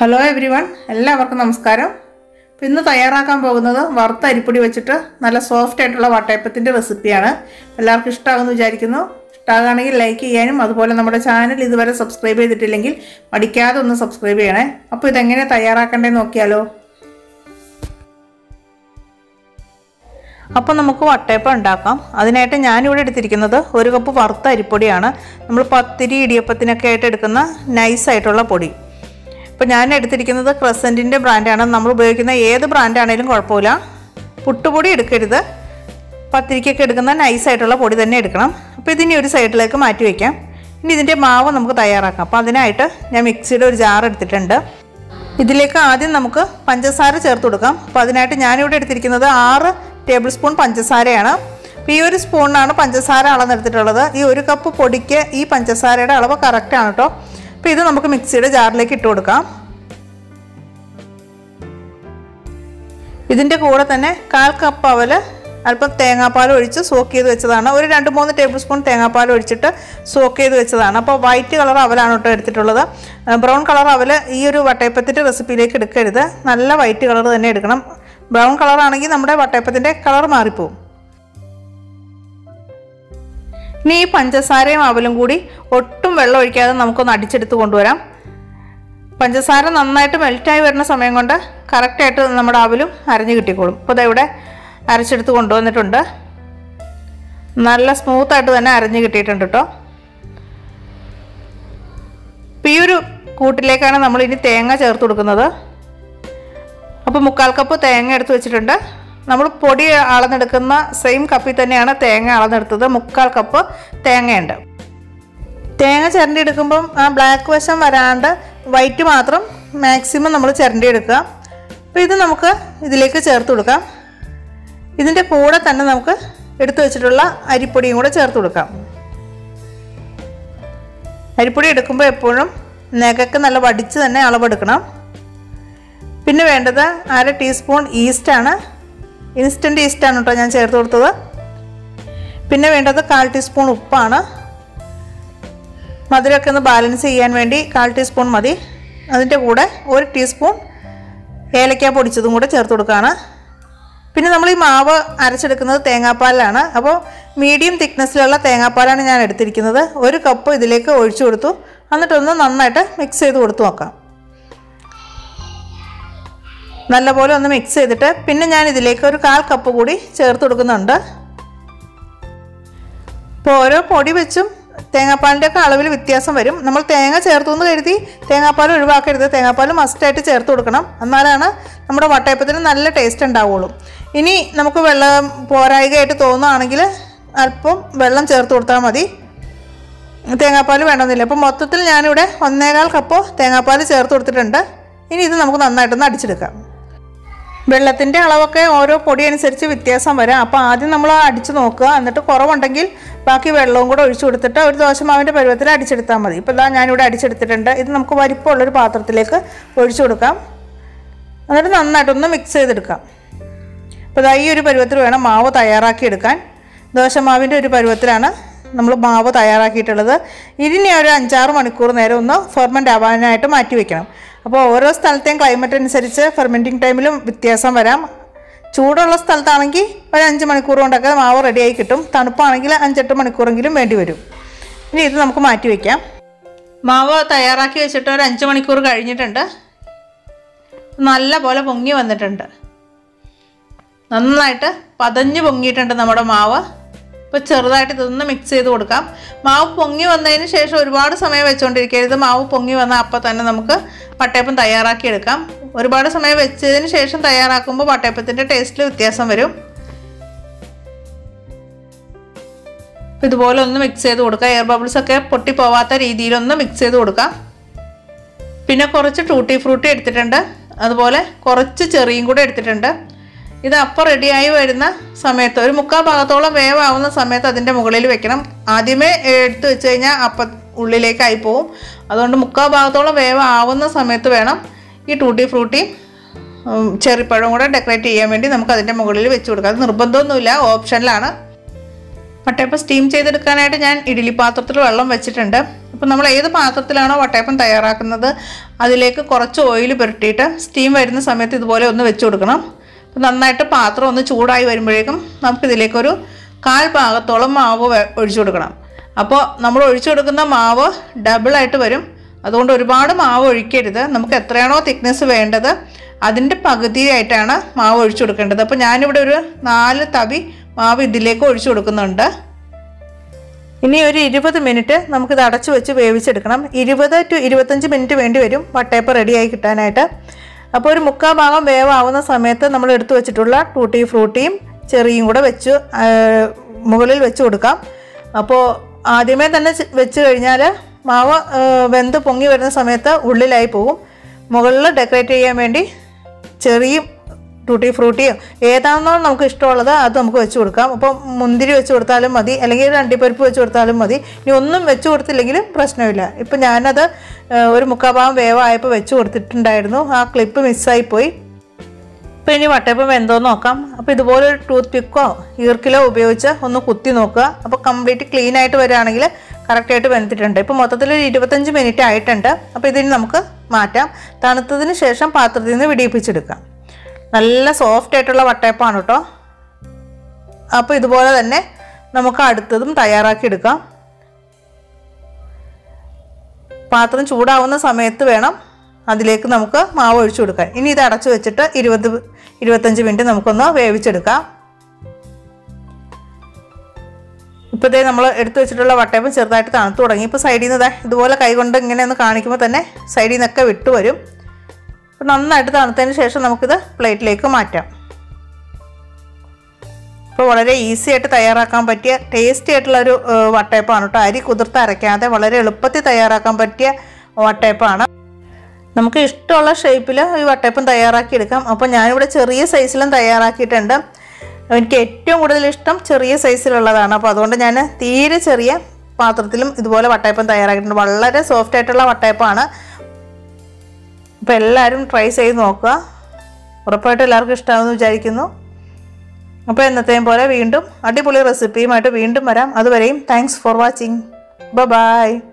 hello every one എല്ലാവർക്കും നമസ്കാരം ഇപ്പം ഇന്ന് തയ്യാറാക്കാൻ പോകുന്നത് വറുത്ത അരിപ്പൊടി വെച്ചിട്ട് നല്ല സോഫ്റ്റ് ആയിട്ടുള്ള വട്ടയപ്പത്തിൻ്റെ റെസിപ്പിയാണ് എല്ലാവർക്കും ഇഷ്ടമാകുമെന്ന് വിചാരിക്കുന്നു ഇഷ്ടമാകുകയാണെങ്കിൽ ലൈക്ക് ചെയ്യാനും അതുപോലെ നമ്മുടെ ചാനൽ ഇതുവരെ സബ്സ്ക്രൈബ് ചെയ്തിട്ടില്ലെങ്കിൽ മടിക്കാതെ ഒന്ന് സബ്സ്ക്രൈബ് ചെയ്യണേ അപ്പോൾ ഇതെങ്ങനെ തയ്യാറാക്കണ്ടേ നോക്കിയാലോ അപ്പോൾ നമുക്ക് വട്ടയപ്പം ഉണ്ടാക്കാം അതിനായിട്ട് ഞാനിവിടെ എടുത്തിരിക്കുന്നത് ഒരു കപ്പ് വറുത്ത അരിപ്പൊടിയാണ് നമ്മൾ പത്തിരി ഇടിയപ്പത്തിനൊക്കെ ആയിട്ട് എടുക്കുന്ന നൈസായിട്ടുള്ള പൊടി ഇപ്പോൾ ഞാൻ എടുത്തിരിക്കുന്നത് ക്രസൻറ്റിൻ്റെ ബ്രാൻഡാണ് നമ്മൾ ഉപയോഗിക്കുന്ന ഏത് ബ്രാൻഡാണേലും കുഴപ്പമില്ല പുട്ടുപൊടി എടുക്കരുത് പത്തിരിക്കൊക്കെ എടുക്കുന്ന നൈസായിട്ടുള്ള പൊടി തന്നെ എടുക്കണം അപ്പോൾ ഇതിനി ഒരു സൈഡിലേക്ക് മാറ്റി വയ്ക്കാം ഇനി ഇതിൻ്റെ മാവ് നമുക്ക് തയ്യാറാക്കാം അപ്പോൾ അതിനായിട്ട് ഞാൻ മിക്സിയുടെ ഒരു ജാർ എടുത്തിട്ടുണ്ട് ഇതിലേക്ക് ആദ്യം നമുക്ക് പഞ്ചസാര ചേർത്ത് കൊടുക്കാം അപ്പോൾ അതിനായിട്ട് ഞാനിവിടെ എടുത്തിരിക്കുന്നത് ആറ് ടേബിൾ സ്പൂൺ പഞ്ചസാരയാണ് അപ്പോൾ ഈ ഒരു സ്പൂണിനാണ് പഞ്ചസാര അളന്നെടുത്തിട്ടുള്ളത് ഈ ഒരു കപ്പ് പൊടിക്ക് ഈ പഞ്ചസാരയുടെ അളവ് കറക്റ്റാണ് കേട്ടോ അപ്പോൾ ഇത് നമുക്ക് മിക്സിയുടെ ജാറിലേക്ക് ഇട്ട് കൊടുക്കാം ഇതിൻ്റെ കൂടെ തന്നെ കാൽ കപ്പ് അവൽ അല്പം തേങ്ങാപ്പാൽ ഒഴിച്ച് സോക്ക് ചെയ്ത് വെച്ചതാണ് ഒരു രണ്ട് മൂന്ന് ടേബിൾ സ്പൂൺ തേങ്ങാപ്പാൽ ഒഴിച്ചിട്ട് സോക്ക് ചെയ്ത് വെച്ചതാണ് അപ്പോൾ വൈറ്റ് കളർ അവലാണ് കേട്ടോ എടുത്തിട്ടുള്ളത് ബ്രൗൺ കളർ അവൽ ഈ ഒരു വട്ടയപ്പത്തിൻ്റെ റെസിപ്പിയിലേക്ക് എടുക്കരുത് നല്ല വൈറ്റ് കളർ തന്നെ എടുക്കണം ബ്രൗൺ കളർ ആണെങ്കിൽ നമ്മുടെ വട്ടയപ്പത്തിൻ്റെ കളർ മാറിപ്പോവും ഇനി ഈ പഞ്ചസാരയും അവലും കൂടി ഒട്ടും വെള്ളം ഒഴിക്കാതെ നമുക്കൊന്ന് അടിച്ചെടുത്ത് കൊണ്ടുവരാം പഞ്ചസാര നന്നായിട്ട് മെൽറ്റായി വരുന്ന സമയം കൊണ്ട് കറക്റ്റായിട്ട് നമ്മുടെ അവലും അരഞ്ഞ് കിട്ടിക്കോളും അപ്പോൾ ഇതാ ഇവിടെ അരച്ചെടുത്ത് കൊണ്ടുവന്നിട്ടുണ്ട് നല്ല സ്മൂത്തായിട്ട് തന്നെ അരഞ്ഞ് കിട്ടിയിട്ടുണ്ട് കേട്ടോ അപ്പോൾ ഈ ഒരു കൂട്ടിലേക്കാണ് നമ്മൾ ഇനി തേങ്ങ ചേർത്ത് കൊടുക്കുന്നത് അപ്പോൾ മുക്കാൽ കപ്പ് തേങ്ങ എടുത്ത് വെച്ചിട്ടുണ്ട് നമ്മൾ പൊടി അളന്നെടുക്കുന്ന സെയിം കപ്പിൽ തന്നെയാണ് തേങ്ങ അളന്നെടുത്തത് മുക്കാൽ കപ്പ് തേങ്ങയുണ്ട് തേങ്ങ ചിരണ്ടി എടുക്കുമ്പം ആ ബ്ലാക്ക് വശം വരാണ്ട് വൈറ്റ് മാത്രം മാക്സിമം നമ്മൾ ചിരണ്ടി എടുക്കുക അപ്പോൾ ഇത് നമുക്ക് ഇതിലേക്ക് ചേർത്ത് കൊടുക്കാം ഇതിൻ്റെ കൂടെ തന്നെ നമുക്ക് എടുത്തു വെച്ചിട്ടുള്ള അരിപ്പൊടിയും കൂടെ ചേർത്ത് കൊടുക്കാം അരിപ്പൊടി എടുക്കുമ്പോൾ എപ്പോഴും നെകക്ക് നല്ല വടിച്ച് തന്നെ അളവെടുക്കണം പിന്നെ വേണ്ടത് അര ടീസ്പൂൺ ഈസ്റ്റാണ് ഇൻസ്റ്റൻറ്റ് ഈസ്റ്റാണ് കേട്ടോ ഞാൻ ചേർത്ത് കൊടുത്തത് പിന്നെ വേണ്ടത് കാൽ ടീസ്പൂൺ ഉപ്പാണ് മധുരമൊക്കെ ഒന്ന് ബാലൻസ് ചെയ്യാൻ വേണ്ടി കാൽ ടീസ്പൂൺ മതി അതിൻ്റെ കൂടെ ഒരു ടീസ്പൂൺ ഏലക്ക പൊടിച്ചതും കൂടെ ചേർത്ത് കൊടുക്കുകയാണ് പിന്നെ നമ്മൾ ഈ മാവ് അരച്ചെടുക്കുന്നത് തേങ്ങാപ്പാലിലാണ് അപ്പോൾ മീഡിയം തിക്നെസ്സിലുള്ള തേങ്ങാപ്പാലാണ് ഞാൻ എടുത്തിരിക്കുന്നത് ഒരു കപ്പ് ഇതിലേക്ക് ഒഴിച്ചു കൊടുത്തു എന്നിട്ടൊന്ന് നന്നായിട്ട് മിക്സ് ചെയ്ത് കൊടുത്തു നോക്കാം നല്ലപോലെ ഒന്ന് മിക്സ് ചെയ്തിട്ട് പിന്നെ ഞാൻ ഇതിലേക്ക് ഒരു കാൽ കപ്പ് കൂടി ചേർത്ത് കൊടുക്കുന്നുണ്ട് ഇപ്പോൾ ഓരോ പൊടി വെച്ചും തേങ്ങാപ്പാലിൻ്റെ ഒക്കെ അളവിൽ വ്യത്യാസം വരും നമ്മൾ തേങ്ങ ചേർത്തു എന്ന് കരുതി തേങ്ങാപ്പാൽ ഒഴിവാക്കരുത് തേങ്ങാപ്പാൽ മസ്റ്റായിട്ട് ചേർത്ത് കൊടുക്കണം എന്നാലാണ് നമ്മുടെ വട്ടയപ്പത്തിന് നല്ല ടേസ്റ്റ് ഉണ്ടാവുള്ളൂ ഇനി നമുക്ക് വെള്ളം പോരായികയായിട്ട് തോന്നുകയാണെങ്കിൽ അല്പം വെള്ളം ചേർത്ത് കൊടുത്താൽ മതി തേങ്ങാപ്പാൽ വേണമെന്നില്ല അപ്പോൾ മൊത്തത്തിൽ ഞാനിവിടെ ഒന്നേകാൽ കപ്പ് തേങ്ങാപ്പാൽ ചേർത്ത് കൊടുത്തിട്ടുണ്ട് ഇനി ഇത് നമുക്ക് നന്നായിട്ടൊന്ന് അടിച്ചെടുക്കാം വെള്ളത്തിൻ്റെ അളവൊക്കെ ഓരോ പൊടി അനുസരിച്ച് വ്യത്യാസം വരാം അപ്പോൾ ആദ്യം നമ്മൾ അടിച്ച് നോക്കുക എന്നിട്ട് കുറവുണ്ടെങ്കിൽ ബാക്കി വെള്ളവും കൂടെ ഒഴിച്ചു കൊടുത്തിട്ട് ഒരു ദോശമാവിൻ്റെ പരുവത്തിൽ അടിച്ചെടുത്താൽ മതി ഇപ്പോൾ ഇതാ ഞാനിവിടെ അടിച്ചെടുത്തിട്ടുണ്ട് ഇത് നമുക്ക് വലിപ്പമുള്ളൊരു പാത്രത്തിലേക്ക് ഒഴിച്ചു കൊടുക്കാം എന്നിട്ട് നന്നായിട്ടൊന്ന് മിക്സ് ചെയ്തെടുക്കാം അപ്പോൾ ഇതാ ഈ ഒരു പരുവത്തിൽ വേണം മാവ് തയ്യാറാക്കിയെടുക്കാൻ ദോശമാവിൻ്റെ ഒരു പരുവത്തിലാണ് നമ്മൾ മാവ് തയ്യാറാക്കിയിട്ടുള്ളത് ഇനി ഒരു അഞ്ചാറ് മണിക്കൂർ നേരം ഒന്ന് ഫെർമെൻ്റ് ആവാനായിട്ട് മാറ്റി വെക്കണം അപ്പോൾ ഓരോ സ്ഥലത്തെയും ക്ലൈമറ്റ് അനുസരിച്ച് ഫെർമെൻറ്റിങ് ടൈമിലും വ്യത്യാസം വരാം ചൂടുള്ള സ്ഥലത്താണെങ്കിൽ ഒരു അഞ്ച് മണിക്കൂർ കൊണ്ടൊക്കെ മാവ് റെഡിയായി കിട്ടും തണുപ്പാണെങ്കിൽ അഞ്ചെട്ട് മണിക്കൂറെങ്കിലും വേണ്ടി വരും ഇനി ഇത് നമുക്ക് മാറ്റി വയ്ക്കാം മാവ് തയ്യാറാക്കി വെച്ചിട്ട് ഒരു അഞ്ച് മണിക്കൂർ കഴിഞ്ഞിട്ടുണ്ട് നല്ല പോലെ പൊങ്ങി വന്നിട്ടുണ്ട് നന്നായിട്ട് പതഞ്ഞ് പൊങ്ങിയിട്ടുണ്ട് നമ്മുടെ മാവ് ഇപ്പോൾ ചെറുതായിട്ട് ഇതൊന്ന് മിക്സ് ചെയ്ത് കൊടുക്കാം മാവ് പൊങ്ങി വന്നതിന് ശേഷം ഒരുപാട് സമയം വെച്ചുകൊണ്ടിരിക്കരുത് മാവ് പൊങ്ങി വന്നാൽ അപ്പോൾ തന്നെ നമുക്ക് വട്ടയപ്പം തയ്യാറാക്കി എടുക്കാം ഒരുപാട് സമയം വെച്ചതിന് ശേഷം തയ്യാറാക്കുമ്പോൾ വട്ടയപ്പത്തിൻ്റെ ടേസ്റ്റിൽ വ്യത്യാസം വരും ഇതുപോലെ ഒന്ന് മിക്സ് ചെയ്ത് കൊടുക്കുക എയർ ബബിൾസ് ഒക്കെ പൊട്ടി പോവാത്ത രീതിയിലൊന്ന് മിക്സ് ചെയ്ത് കൊടുക്കാം പിന്നെ കുറച്ച് ടൂട്ടി ഫ്രൂട്ടി എടുത്തിട്ടുണ്ട് അതുപോലെ കുറച്ച് ചെറിയും കൂടെ എടുത്തിട്ടുണ്ട് ഇത് അപ്പം റെഡിയായി വരുന്ന സമയത്ത് ഒരു മുക്കാൽ ഭാഗത്തോളം വേവാവുന്ന സമയത്ത് അതിൻ്റെ മുകളിൽ വെക്കണം ആദ്യമേ എടുത്ത് വെച്ച് കഴിഞ്ഞാൽ അപ്പം ഉള്ളിലേക്കായി പോവും അതുകൊണ്ട് മുക്കാൽ ഭാഗത്തോളം വേവാവുന്ന സമയത്ത് വേണം ഈ ടൂട്ടി ഫ്രൂട്ടിയും ചെറിപ്പഴം കൂടെ ഡെക്കറേറ്റ് ചെയ്യാൻ വേണ്ടി നമുക്ക് അതിൻ്റെ മുകളിൽ വെച്ച് കൊടുക്കാം അത് നിർബന്ധമൊന്നുമില്ല ഓപ്ഷനിലാണ് വട്ടയപ്പം സ്റ്റീം ചെയ്തെടുക്കാനായിട്ട് ഞാൻ ഇഡ്ഡലി പാത്രത്തിൽ വെള്ളം വെച്ചിട്ടുണ്ട് അപ്പോൾ നമ്മൾ ഏത് പാത്രത്തിലാണോ വട്ടയപ്പം തയ്യാറാക്കുന്നത് അതിലേക്ക് കുറച്ച് ഓയിൽ പുരട്ടിയിട്ട് സ്റ്റീം വരുന്ന സമയത്ത് ഇതുപോലെ ഒന്ന് വെച്ച് കൊടുക്കണം അപ്പോൾ നന്നായിട്ട് പാത്രം ഒന്ന് ചൂടായി വരുമ്പോഴേക്കും നമുക്കിതിലേക്കൊരു കാൽ ഭാഗത്തോളം മാവ് വെ- ഒഴിച്ചു കൊടുക്കണം അപ്പോൾ നമ്മൾ ഒഴിച്ചു കൊടുക്കുന്ന മാവ് ഡബിളായിട്ട് വരും അതുകൊണ്ട് ഒരുപാട് മാവ് ഒഴിക്കരുത് നമുക്ക് എത്രയാണോ തിക്നെസ് വേണ്ടത് അതിൻ്റെ പകുതിയായിട്ടാണ് മാവ് ഒഴിച്ചു കൊടുക്കേണ്ടത് അപ്പോൾ ഞാനിവിടെ ഒരു നാല് തവി മാവ് ഇതിലേക്ക് ഒഴിച്ചു കൊടുക്കുന്നുണ്ട് ഇനി ഒരു ഇരുപത് മിനിറ്റ് നമുക്കിത് അടച്ചു വെച്ച് വേവിച്ചെടുക്കണം ഇരുപത് ടു ഇരുപത്തഞ്ച് മിനിറ്റ് വേണ്ടി വരും വട്ടയപ്പം റെഡിയായി കിട്ടാനായിട്ട് അപ്പോൾ ഒരു മുക്കാൽ ഭാഗം വേവാവുന്ന സമയത്ത് നമ്മൾ എടുത്തു വെച്ചിട്ടുള്ള ടൂട്ടി ഫ്രൂട്ടിയും ചെറിയും കൂടെ വെച്ച് ആ, മുകളിൽ വെച്ച് കൊടുക്കാം അപ്പോൾ ആദ്യമേ തന്നെ ചെ- വെച്ച് കഴിഞ്ഞാൽ മാവ് ആ, വെന്ത് പൊങ്ങി വരുന്ന സമയത്ത് ഉള്ളിലായി പോകും മുകളിൽ ഡെക്കറേറ്റ് ചെയ്യാൻ വേണ്ടി ചെറിയും ടൂട്ടി ഫ്രൂട്ടിയോ ഏതാണെന്നോ നമുക്ക് ഇഷ്ടമുള്ളത് അത് നമുക്ക് വെച്ച് കൊടുക്കാം അപ്പോൾ മുന്തിരി വെച്ച് കൊടുത്താലും മതി അല്ലെങ്കിൽ ഒരു അണ്ടിപ്പരിപ്പ് വെച്ച് കൊടുത്താലും മതി ഇനി ഒന്നും വെച്ച് കൊടുത്തില്ലെങ്കിലും പ്രശ്നമില്ല ഇപ്പം ഞാനത് ആ, ഒരു മുക്കാഭാഗം വേവായപ്പോൾ വെച്ച് കൊടുത്തിട്ടുണ്ടായിരുന്നു ആ ക്ലിപ്പ് മിസ്സായിപ്പോയി ഇപ്പോൾ ഇനി വട്ടയപ്പം വെന്തോന്ന് നോക്കാം അപ്പോൾ ഇതുപോലെ ഒരു ടൂത്ത് പിക്കോ ഈർക്കിലോ ഉപയോഗിച്ച് ഒന്ന് കുത്തി നോക്കുക അപ്പോൾ കംപ്ലീറ്റ് ക്ലീൻ ആയിട്ട് വരികയാണെങ്കിൽ കറക്റ്റായിട്ട് വെന്തിട്ടുണ്ട് ഇപ്പോൾ മൊത്തത്തിൽ ഒരു ഇരുപത്തഞ്ച് മിനിറ്റ് ആയിട്ടുണ്ട് അപ്പോൾ ഇതിന് നമുക്ക് മാറ്റാം തണുത്തതിന് ശേഷം പാത്രത്തിൽ നിന്ന് വിടിയിപ്പിച്ചെടുക്കാം നല്ല സോഫ്റ്റ് ആയിട്ടുള്ള വട്ടയപ്പാണ് കേട്ടോ അപ്പോൾ ഇതുപോലെ തന്നെ നമുക്ക് അടുത്തതും തയ്യാറാക്കി എടുക്കാം പാത്രം ചൂടാവുന്ന സമയത്ത് വേണം അതിലേക്ക് നമുക്ക് മാവ് ഒഴിച്ചു കൊടുക്കാൻ ഇനി ഇത് അടച്ചു വെച്ചിട്ട് ഇരുപത് ഇരുപത്തഞ്ച് മിനിറ്റ് നമുക്കൊന്ന് വേവിച്ചെടുക്കാം ഇപ്പോഴത്തേ നമ്മൾ എടുത്തു വെച്ചിട്ടുള്ള വട്ടയപ്പം ചെറുതായിട്ട് തണുത്ത് തുടങ്ങി ഇപ്പോൾ സൈഡിൽ നിന്ന് ദാ ഇതുപോലെ കൈകൊണ്ട് ഇങ്ങനെ ഒന്ന് കാണിക്കുമ്പോൾ തന്നെ സൈഡിൽ നിന്നൊക്കെ വിട്ടു വരും അപ്പോൾ നന്നായിട്ട് തണുത്തതിന് ശേഷം നമുക്കിത് പ്ലേറ്റിലേക്ക് മാറ്റാം ഇപ്പോൾ വളരെ ഈസി ആയിട്ട് തയ്യാറാക്കാൻ പറ്റിയ ടേസ്റ്റി ആയിട്ടുള്ള ഒരു ഏഹ്, വട്ടയപ്പമാണ് കേട്ടോ അരി കുതിർത്ത് അരയ്ക്കാതെ വളരെ എളുപ്പത്തിൽ തയ്യാറാക്കാൻ പറ്റിയ വട്ടയപ്പമാണ് നമുക്ക് ഇഷ്ടമുള്ള ഷേപ്പിൽ ഈ വട്ടയപ്പം തയ്യാറാക്കി എടുക്കാം അപ്പോൾ ഞാനിവിടെ ചെറിയ സൈസിലും തയ്യാറാക്കിയിട്ടുണ്ട് എനിക്ക് ഏറ്റവും കൂടുതൽ ഇഷ്ടം ചെറിയ സൈസിലുള്ളതാണ് അപ്പോൾ അതുകൊണ്ട് ഞാൻ തീരെ ചെറിയ പാത്രത്തിലും ഇതുപോലെ വട്ടയപ്പം തയ്യാറാക്കിയിട്ടുണ്ട് വളരെ സോഫ്റ്റ് ആയിട്ടുള്ള വട്ടയപ്പമാണ് അപ്പോൾ എല്ലാവരും ട്രൈ ചെയ്ത് നോക്കുക ഉറപ്പായിട്ടും എല്ലാവർക്കും ഇഷ്ടമാകുമെന്ന് വിചാരിക്കുന്നു അപ്പോൾ എന്നത്തെയും പോലെ വീണ്ടും അടിപൊളി റെസിപ്പിയുമായിട്ട് വീണ്ടും വരാം അതുവരെയും താങ്ക്സ് ഫോർ വാച്ചിങ് ബൈ